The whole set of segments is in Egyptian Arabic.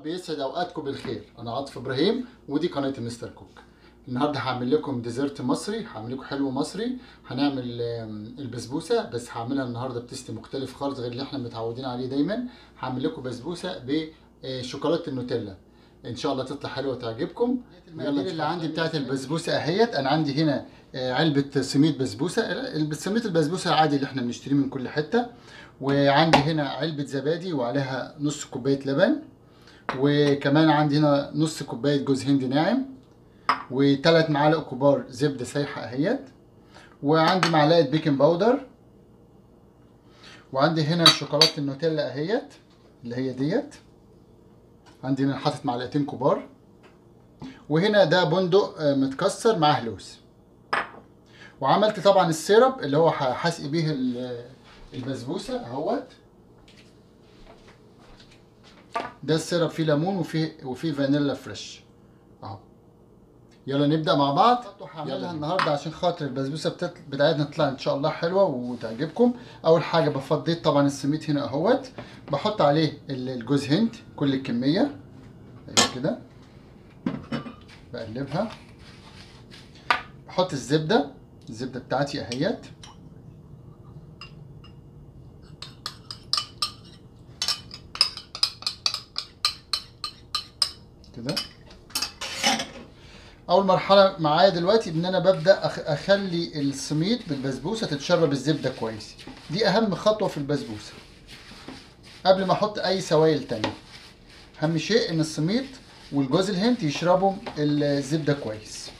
يسعد اوقاتكم بالخير انا عاطف ابراهيم ودي قناه مستر كوك النهارده هعمل لكم ديزرت مصري هعمل لكم حلو مصري هنعمل آم، البسبوسه بس هعملها النهارده بتست مختلف خالص غير اللي احنا متعودين عليه دايما هعمل لكم بسبوسه بشوكولاته النوتيلا ان شاء الله تطلع حلوه وتعجبكم المقادير اللي عندي بتاعت البسبوسه اهيت انا عندي هنا آه، علبه سميد بسبوسه ال- سميد البسبوسه العادي اللي احنا بنشتريه من كل حته وعندي هنا علبه زبادي وعليها نص كوبايه لبن وكمان عندي هنا نص كوبايه جوز هند ناعم وثلاث معالق كبار زبده سايحه اهيت وعندي معلقه بيكنج باودر وعندي هنا شوكولاته النوتيلا اهيت اللي هي ديت عندي هنا حاطط معلقتين كبار وهنا ده بندق آه، متكسر معاه لوز وعملت طبعا السيرب اللي هو ه- هسقي بيه ال- البسبوسه اهوت ده السيرب فيه ليمون وفيه وفيه فانيلا فريش اهو يلا نبدا مع بعض هعملها النهارده عشان خاطر البسبوسه بتاعت- بتاعتنا تطلع ان شاء الله حلوه وتعجبكم اول حاجه بفضيت طبعا السميد هنا اهوت بحط عليه ال- الجوز هند كل الكميه أيوة كده بقلبها بحط الزبده الزبده بتاعتي اهيت كده اول مرحله معايا دلوقتي ان انا ببدا أخ- اخلي السميد بالبسبوسه تتشرب الزبده كويس دي اهم خطوه في البسبوسه قبل ما احط اي سوائل تانية اهم شيء ان السميد والجوز الهند يشربوا الزبده كويس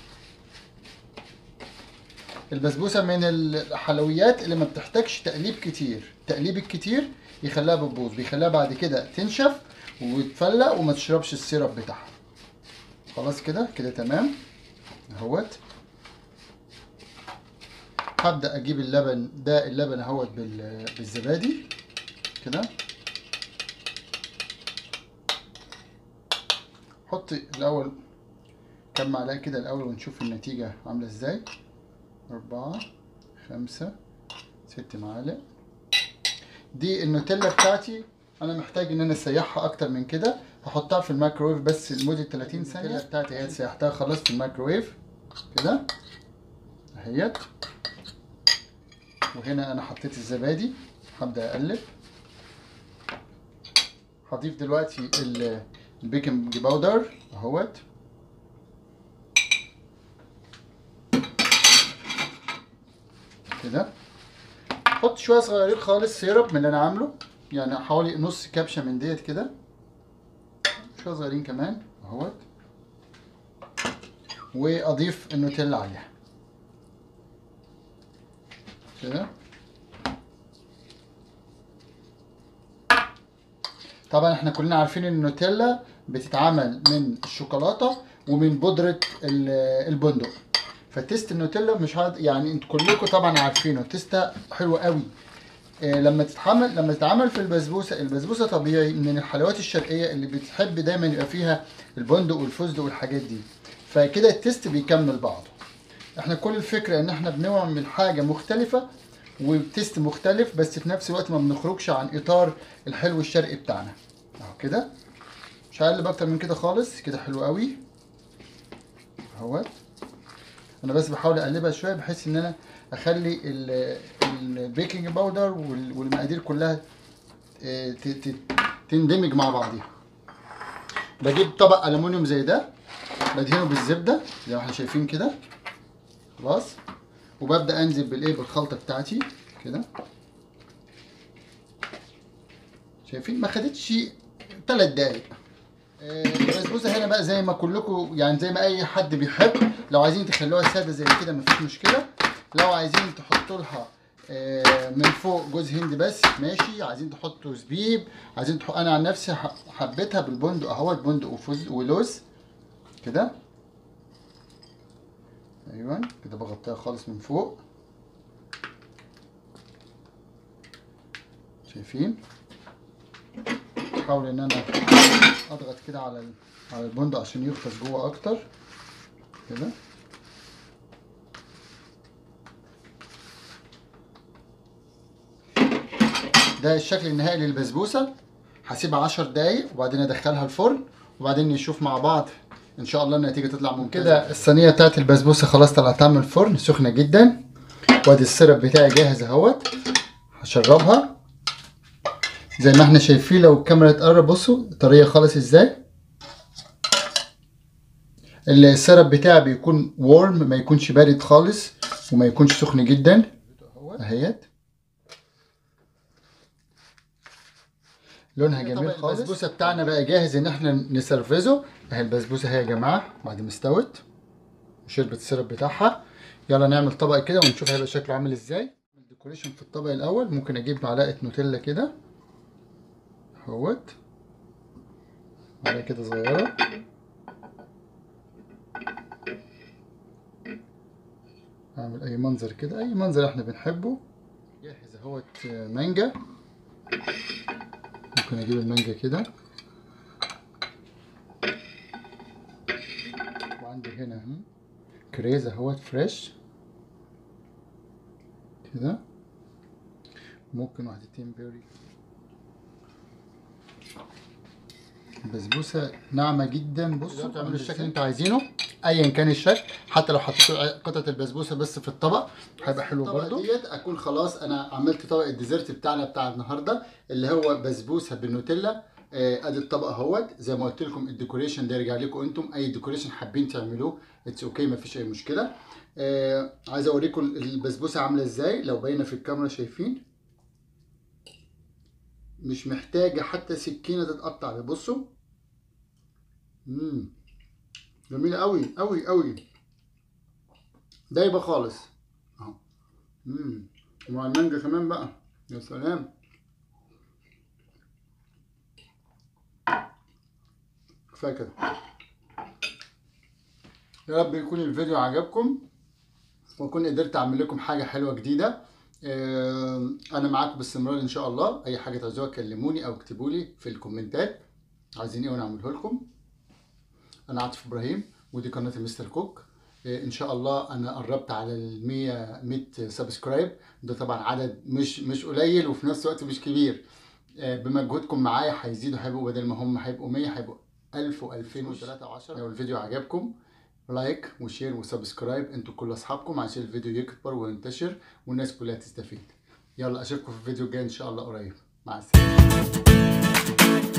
البسبوسه من الحلويات اللي ما بتحتاجش تقليب كتير تقليب الكتير يخليها بتبوظ بيخليها بعد كده تنشف وتفلق وما تشربش السيرب بتاعها خلاص كده كده تمام اهوت هبدأ اجيب اللبن ده اللبن اهوت بال- بالزبادي كده حط الاول كم معلقه كده الاول ونشوف النتيجه عامله ازاي أربعة خمسة ست معالق دي النوتيلا بتاعتي انا محتاج ان انا اسيحها اكتر من كده هحطها في الميكرويف بس لمده 30 ثانيه النوتيلا بتاعتي اهي سيحتها خلاص في الميكرويف كده اهيت وهنا انا حطيت الزبادي هبدا اقلب هضيف دلوقتي ال- البيكنج باودر اهوت كده حط شويه صغيرين خالص سيرب من اللي انا عامله يعني حوالي نص كبشه من ديت كده شويه صغيرين كمان اهوت واضيف النوتيلا عليها كده طبعا احنا كلنا عارفين ان النوتيلا بتتعمل من الشوكولاته ومن بودره ال- البندق فتيست النوتيلا مش هاد يعني انتوا كلكم طبعا عارفينه تيستها حلو قوي آه، لما تتعمل لما تتعمل في البسبوسه البسبوسه طبيعي من الحلويات الشرقيه اللي بتحب دايما يبقى فيها البندق والفستق والحاجات دي فكده التيست بيكمل بعضه احنا كل الفكره ان احنا بنعمل حاجه مختلفه وتيست مختلف بس في نفس الوقت ما بنخرجش عن اطار الحلو الشرقي بتاعنا اهو كده مش هقلب اكتر من كده خالص كده حلو قوي اهوت انا بس بحاول اقلبها شويه بحيث ان انا اخلي ال- البيكنج باودر وال- والمقادير كلها آه، ت- ت- تندمج مع بعضيها بجيب طبق الومنيوم زي ده بدهنه بالزبده زي ما احنا شايفين كده خلاص وببدا انزل بالايه بالخلطه بتاعتي كده شايفين ما خدتش 3 دقايق آه، البسبوسه هنا بقى زي ما كلكم يعني زي ما اي حد بيحب لو عايزين تخلوها ساده زي كده مفيش مشكله لو عايزين تحطوا لها آه، من فوق جوز هند بس ماشي عايزين تحطوا زبيب عايزين تحط انا عن نفسي ح- حبيتها بالبندق اهوت بندق وفستق ولوز كده ايوه كده بغطيها خالص من فوق شايفين احاول ان انا اضغط كده على ال- على البندق عشان يغطس جوه اكتر كده ده الشكل النهائي للبسبوسه هسيبها 10 دقايق وبعدين ادخلها الفرن وبعدين نشوف مع بعض ان شاء الله النتيجه تطلع ممتازه كده الصينيه بتاعت البسبوسه خلاص طلعتها من الفرن سخنه جدا وادي السيرب بتاعي جاهز اهوت هشربها زي ما احنا شايفين لو الكاميرا تقرب بصوا طريه خالص ازاي السيرب بتاعي بيكون وورم ما يكونش بارد خالص وما يكونش سخن جدا اهيت لونها جميل خالص البسبوسه بتاعنا بقى جاهز ان احنا نسرفزه اهي البسبوسه اهي يا جماعه بعد ما استوت وشربت السيرب بتاعها يلا نعمل طبق كده ونشوف هيبقى شكله عامل ازاي الديكوريشن في الطبق الاول ممكن اجيب معلقه نوتيلا كده اهوت معلقه كده صغيره اعمل اي منظر كده اي منظر احنا بنحبه جاهز اهوت مانجا ممكن اجيب المانجا كده وعندي هنا اهو كريز اهوت فريش كده ممكن واحدتين بيري بسبوسه ناعمه جدا بصوا تعملوا الشكل اللي انتوا عايزينه ايا كان الشكل حتى لو حطيتوا قطعه البسبوسه بس في الطبق هيبقى حلو برضه ديت اكون خلاص انا عملت طبق الديزرت بتاعنا بتاع النهارده اللي هو بسبوسه بالنوتيلا آه، ادي الطبق اهوت زي ما قلت لكم الديكوريشن ده يرجع لكم انتم اي ديكوريشن حابين تعملوه اتس اوكي مفيش اي مشكله آه عايز اوريكم البسبوسه عامله ازاي لو باينه في الكاميرا شايفين مش محتاجه حتى سكينه تتقطع بصوا امم جميله قوي قوي قوي دايبه خالص اهو امم ومع المانجا كمان بقى يا سلام كفايه كده يا رب يكون الفيديو عجبكم واكون قدرت اعمل لكم حاجه حلوه جديده آه، انا معاكم باستمرار ان شاء الله اي حاجه تعوزوها كلموني او اكتبوا لي في الكومنتات عايزين ايه وانا اعمله لكم انا عاطف ابراهيم ودي قناه مستر كوك آه، ان شاء الله انا قربت على ال 100 100 سبسكرايب ده طبعا عدد مش مش قليل وفي نفس الوقت مش كبير آه، بمجهودكم معايا هيزيدوا هيبقوا بدل ما هم هيبقوا 100 هيبقوا 1000 و2000 و10 لو الفيديو عجبكم لايك وشير وسبسكرايب انتوا كل اصحابكم عشان الفيديو يكبر وينتشر والناس كلها تستفيد يلا اشوفكم في الفيديو الجاي ان شاء الله قريب مع السلامه